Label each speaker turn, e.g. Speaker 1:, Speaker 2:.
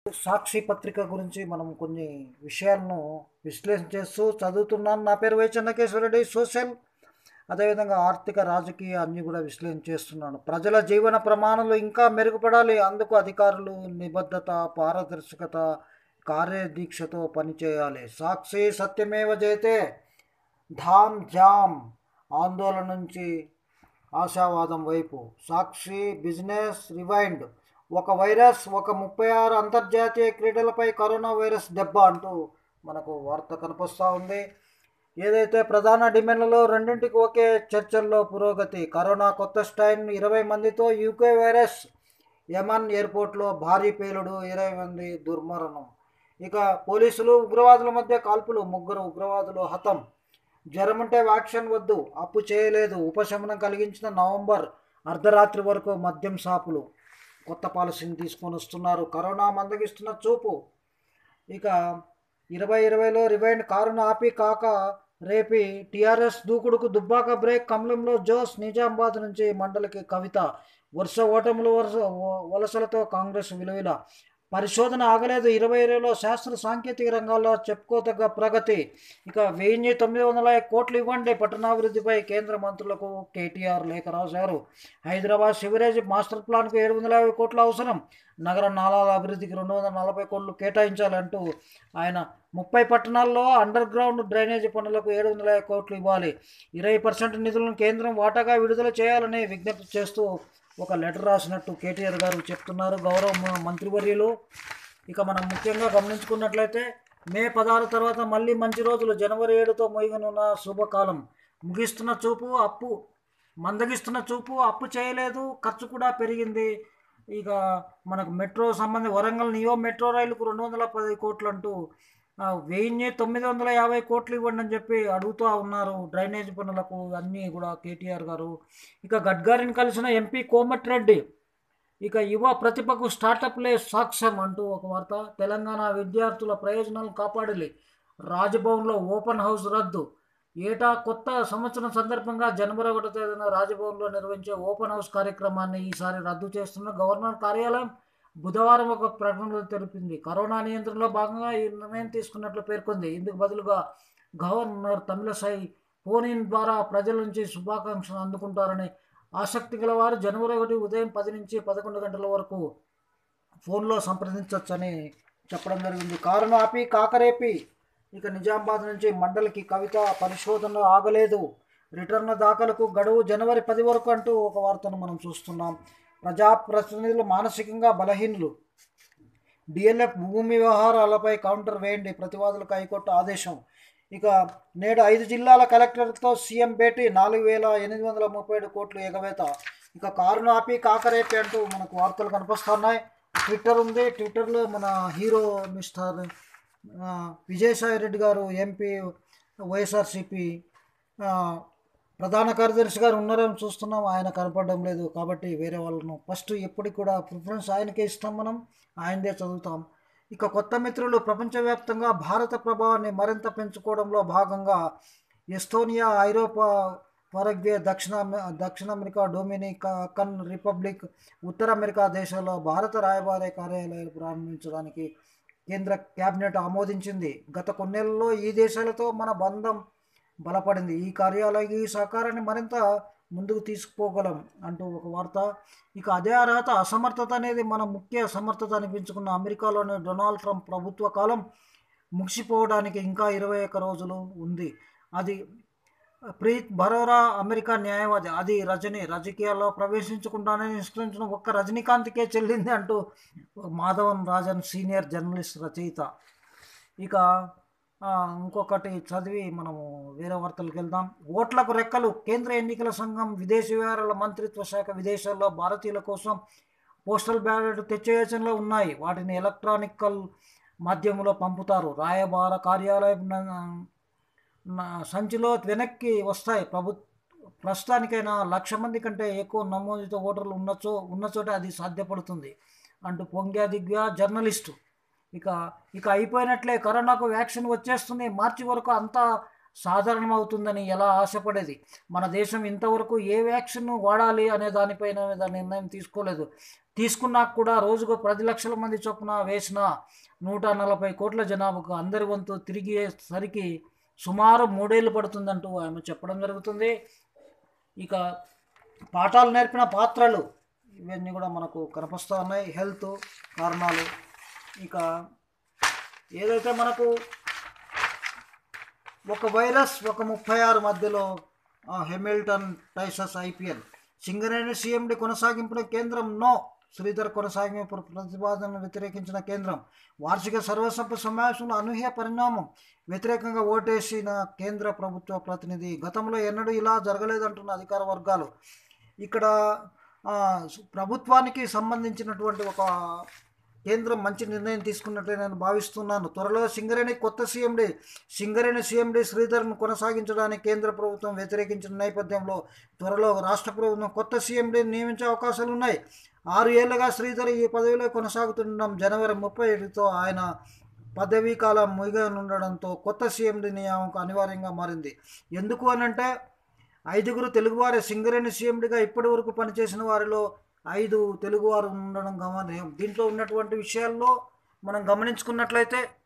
Speaker 1: సాక్షి పత్రిక గురించి మనం కొన్ని విషయాలను విశ్లేషణ చేస్తూ చదువుతున్నాను నా పేరు వై చెన్నకేశ్వరరెడ్డి సోషల్ అదేవిధంగా ఆర్థిక రాజకీయ అన్ని కూడా విశ్లేషణ చేస్తున్నాను ప్రజల జీవన ప్రమాణాలు ఇంకా మెరుగుపడాలి అందుకు అధికారులు నిబద్ధత పారదర్శకత కార్యదీక్షతో పనిచేయాలి సాక్షి సత్యమేవ జయతే ధామ్ జామ్ ఆందోళన నుంచి ఆశావాదం వైపు సాక్షి బిజినెస్ రివైండ్ ఒక వైరస్ ఒక ముప్పై ఆరు అంతర్జాతీయ క్రీడలపై కరోనా వైరస్ దెబ్బ అంటూ మనకు వార్త కనిపిస్తూ ఉంది ఏదైతే ప్రధాన డిమాండ్లలో రెండింటికి ఒకే చర్చల్లో పురోగతి కరోనా కొత్త స్టైన్ ఇరవై మందితో యూకే వైరస్ యమన్ ఎయిర్పోర్ట్లో భారీ పేలుడు ఇరవై మంది దుర్మరణం ఇక పోలీసులు ఉగ్రవాదుల మధ్య కాల్పులు ముగ్గురు ఉగ్రవాదులు హతం జ్వరం ఉంటే వ్యాక్సిన్ వద్దు అప్పు చేయలేదు ఉపశమనం కలిగించిన నవంబర్ అర్ధరాత్రి వరకు మద్యం షాపులు కొత్త పాలసీని తీసుకొని వస్తున్నారు కరోనా మందగిస్తున్న చూపు ఇక ఇరవై ఇరవైలో రివైండ్ కారును ఆపి కాక రేపి టీఆర్ఎస్ దూకుడుకు దుబ్బాక బ్రేక్ కమలంలో జోస్ నిజామాబాద్ నుంచి మండలికి కవిత వరుస ఓటములు వరుస వలసలతో కాంగ్రెస్ విలువిల పరిశోధన ఆగలేదు ఇరవై ఇరవైలో శాస్త్ర సాంకేతిక రంగాల్లో చెప్పుకోదగ్గ ప్రగతి ఇక వెయ్యి తొమ్మిది వందల కోట్లు ఇవ్వండి పట్టణాభివృద్ధిపై కేంద్ర మంత్రులకు కేటీఆర్ లేఖ రాశారు హైదరాబాద్ సివరేజ్ మాస్టర్ ప్లాన్కు ఏడు వందల యాభై కోట్ల అవసరం నగర నాలాల అభివృద్ధికి రెండు వందల నలభై కోట్లు కేటాయించాలంటూ ఆయన ముప్పై పట్టణాల్లో అండర్ గ్రౌండ్ డ్రైనేజీ పనులకు ఏడు వందల యాభై కోట్లు ఇవ్వాలి ఇరవై పర్సెంట్ నిధులను కేంద్రం వాటాగా విడుదల చేయాలని విజ్ఞప్తి చేస్తూ ఒక లెటర్ రాసినట్టు కేటీఆర్ గారు చెప్తున్నారు గౌరవ మ- మంత్రివర్యులు ఇక మనం ముఖ్యంగా గమనించుకున్నట్లయితే మే పదహారు తర్వాత మళ్ళీ మంచి రోజులు జనవరి ఏడుతో మొయ్యనున్న శుభకాలం ముగిస్తున్న చూపు అప్పు మందగిస్తున్న చూపు అప్పు చేయలేదు ఖర్చు కూడా పెరిగింది ఇక మనకు మెట్రో సంబంధి వరంగల్ నియో మెట్రో రైలుకు రెండు వందల పది కోట్లు అంటూ ఆ, వెయ్యి తొమ్మిది వందల యాభై కోట్లు ఇవ్వండి అని చెప్పి అడుగుతూ ఉన్నారు డ్రైనేజ్ పనులకు అన్నీ కూడా కేటీఆర్ గారు ఇక గడ్కరీని కలిసిన ఎంపీ కోమటిరెడ్డి ఇక యువ ప్రతిభకు స్టార్టప్లే సాక్ష్యం అంటూ ఒక వార్త తెలంగాణ విద్యార్థుల ప్రయోజనాలు కాపాడాలి రాజ్భవన్లో ఓపెన్ హౌస్ రద్దు ఏటా కొత్త సంవత్సరం సందర్భంగా జనవరి ఒకటో తేదీన రాజ్భవన్లో నిర్వహించే ఓపెన్ హౌస్ కార్యక్రమాన్ని ఈసారి రద్దు చేస్తున్న గవర్నర్ కార్యాలయం బుధవారం ఒక ప్రకటనలో తెలిపింది కరోనా నియంత్రణలో భాగంగా ఈ నిర్ణయం తీసుకున్నట్లు పేర్కొంది ఇందుకు బదులుగా గవర్నర్ తమిళసై ఫోన్ ఇన్ ద్వారా ప్రజల నుంచి శుభాకాంక్షలు అందుకుంటారని ఆసక్తి గల వారు జనవరి ఒకటి ఉదయం పది నుంచి పదకొండు గంటల వరకు ఫోన్లో సంప్రదించవచ్చని చెప్పడం జరిగింది కారును ఆపి కాకరేపి ఇక నిజామాబాద్ నుంచి మండలికి కవిత పరిశోధన ఆగలేదు రిటర్న్ దాఖలకు గడువు జనవరి పది వరకు అంటూ ఒక వార్తను మనం చూస్తున్నాం ప్రజాప్రతినిధులు మానసికంగా బలహీనులు డిఎల్ఎఫ్ భూమి వ్యవహారాలపై కౌంటర్ వేయండి ప్రతివాదులకు హైకోర్టు ఆదేశం ఇక నేడు ఐదు జిల్లాల కలెక్టర్లతో సీఎం భేటీ నాలుగు వేల ఎనిమిది వందల ముప్పై ఏడు కోట్లు ఎగవేత ఇక కారును ఆపి కాకరేపి అంటూ మనకు వార్తలు కనిపిస్తున్నాయి ట్విట్టర్ ఉంది ట్విట్టర్లో మన హీరో మిస్టర్ ఆ, విజయసాయి రెడ్డి గారు ఎంపీ వైఎస్ఆర్సిపి ఆ, ప్రధాన కార్యదర్శి గారు ఉన్నారని చూస్తున్నాం ఆయన కనపడడం లేదు కాబట్టి వేరే వాళ్ళను ఫస్ట్ ఎప్పటికి కూడా ప్రిఫరెన్స్ ఆయనకే ఇస్తాం మనం ఆయనదే చదువుతాం ఇక కొత్త మిత్రులు ప్రపంచవ్యాప్తంగా భారత ప్రభావాన్ని మరింత పెంచుకోవడంలో భాగంగా ఎస్తోనియా ఐరోపా పరగ్వే దక్షిణ అమె- దక్షిణ అమెరికా డొమినికన్ రిపబ్లిక్ ఉత్తర అమెరికా దేశాల్లో భారత రాయబార కార్యాలయాలు ప్రారంభించడానికి కేంద్ర కేబినెట్ ఆమోదించింది గత కొన్నేళ్లలో ఈ దేశాలతో మన బంధం బలపడింది ఈ కార్యాలయ ఈ సహకారాన్ని మరింత ముందుకు తీసుకుపోగలం అంటూ ఒక వార్త ఇక అదే అర్హత అసమర్థత అనేది మన ముఖ్య సమర్థత అనిపించుకున్న అమెరికాలోని డొనాల్డ్ ట్రంప్ ప్రభుత్వ కాలం ముగిసిపోవడానికి ఇంకా ఇరవై ఒక్క రోజులు ఉంది అది ప్రీత్ బరోరా అమెరికా న్యాయవాది అది రజని రాజకీయాల్లో ప్రవేశించకుండానే నిష్కరించిన ఒక్క రజనీకాంత్కే చెల్లింది అంటూ మాధవన్ రాజన్ సీనియర్ జర్నలిస్ట్ రచయిత ఇక ఆ, ఇంకొకటి చదివి మనము వేరే వార్తలకు వెళ్దాం ఓట్లకు రెక్కలు కేంద్ర ఎన్నికల సంఘం విదేశీ వ్యవహారాల మంత్రిత్వ శాఖ విదేశాల్లో భారతీయుల కోసం పోస్టల్ బ్యాలెట్ తెచ్చే యోచనలో ఉన్నాయి వాటిని ఎలక్ట్రానికల్ మాధ్యమంలో పంపుతారు రాయబార కార్యాలయం న- నా సంచిలో వెనక్కి వస్తాయి ప్రభు ప్రస్తుతానికైనా లక్ష మంది కంటే ఎక్కువ నమోదిత ఓటర్లు ఉన్నచో ఉన్న చోట అది సాధ్యపడుతుంది అంటూ పొంగ్యా దిగ్వ్యా జర్నలిస్టు ఇక ఇక అయిపోయినట్లే కరోనాకు వ్యాక్సిన్ వచ్చేస్తుంది మార్చి వరకు అంతా సాధారణమవుతుందని ఎలా ఆశపడేది మన దేశం ఇంతవరకు ఏ వ్యాక్సిన్ వాడాలి అనే దానిపైన మీద నిర్ణయం తీసుకోలేదు తీసుకున్నాక కూడా రోజుకు పది లక్షల మంది చొప్పున వేసిన నూట నలభై కోట్ల జనాభాకు అందరి వంతు తిరిగేసరికి సుమారు మూడేళ్ళు పడుతుందంటూ ఆమె చెప్పడం జరుగుతుంది ఇక పాఠాలు నేర్పిన పాత్రలు ఇవన్నీ కూడా మనకు కనిపిస్తూ ఉన్నాయి హెల్త్ కారణాలు ఇక ఏదైతే మనకు ఒక వైరస్ ఒక ముప్పై ఆరు మధ్యలో ఆ, హెమిల్టన్ టైసస్ ఐపీఎల్ సింగరేణి సీఎండి కొనసాగింపున కేంద్రం నో శ్రీధర్ కొనసాగింపు ప్రతిపాదనను వ్యతిరేకించిన కేంద్రం వార్షిక సర్వసభ్య సమావేశంలో అనూహ్య పరిణామం వ్యతిరేకంగా ఓటేసిన కేంద్ర ప్రభుత్వ ప్రతినిధి గతంలో ఎన్నడూ ఇలా జరగలేదంటున్న అధికార వర్గాలు ఇక్కడ ఆ, ప్రభుత్వానికి సంబంధించినటువంటి ఒక కేంద్రం మంచి నిర్ణయం తీసుకున్నట్లే నేను భావిస్తున్నాను త్వరలో సింగరేణి కొత్త సీఎండి సింగరేణి సీఎండి శ్రీధర్ను కొనసాగించడానికి కేంద్ర ప్రభుత్వం వ్యతిరేకించిన నేపథ్యంలో త్వరలో రాష్ట్ర ప్రభుత్వం కొత్త సీఎండిని నియమించే అవకాశాలు ఉన్నాయి ఆరు ఏళ్లుగా శ్రీధర్ ఈ పదవిలో కొనసాగుతుండడం జనవరి ముప్పై ఏడుతో ఆయన పదవీ కాలం ముగియనుండడంతో కొత్త సీఎండి నియామకం అనివార్యంగా మారింది ఎందుకు అనంటే ఐదుగురు తెలుగువారే సింగరేణి సీఎండిగా ఇప్పటి వరకు పనిచేసిన వారిలో ఐదు తెలుగువారు ఉండడం గమనం దీంట్లో ఉన్నటువంటి విషయాల్లో మనం గమనించుకున్నట్లయితే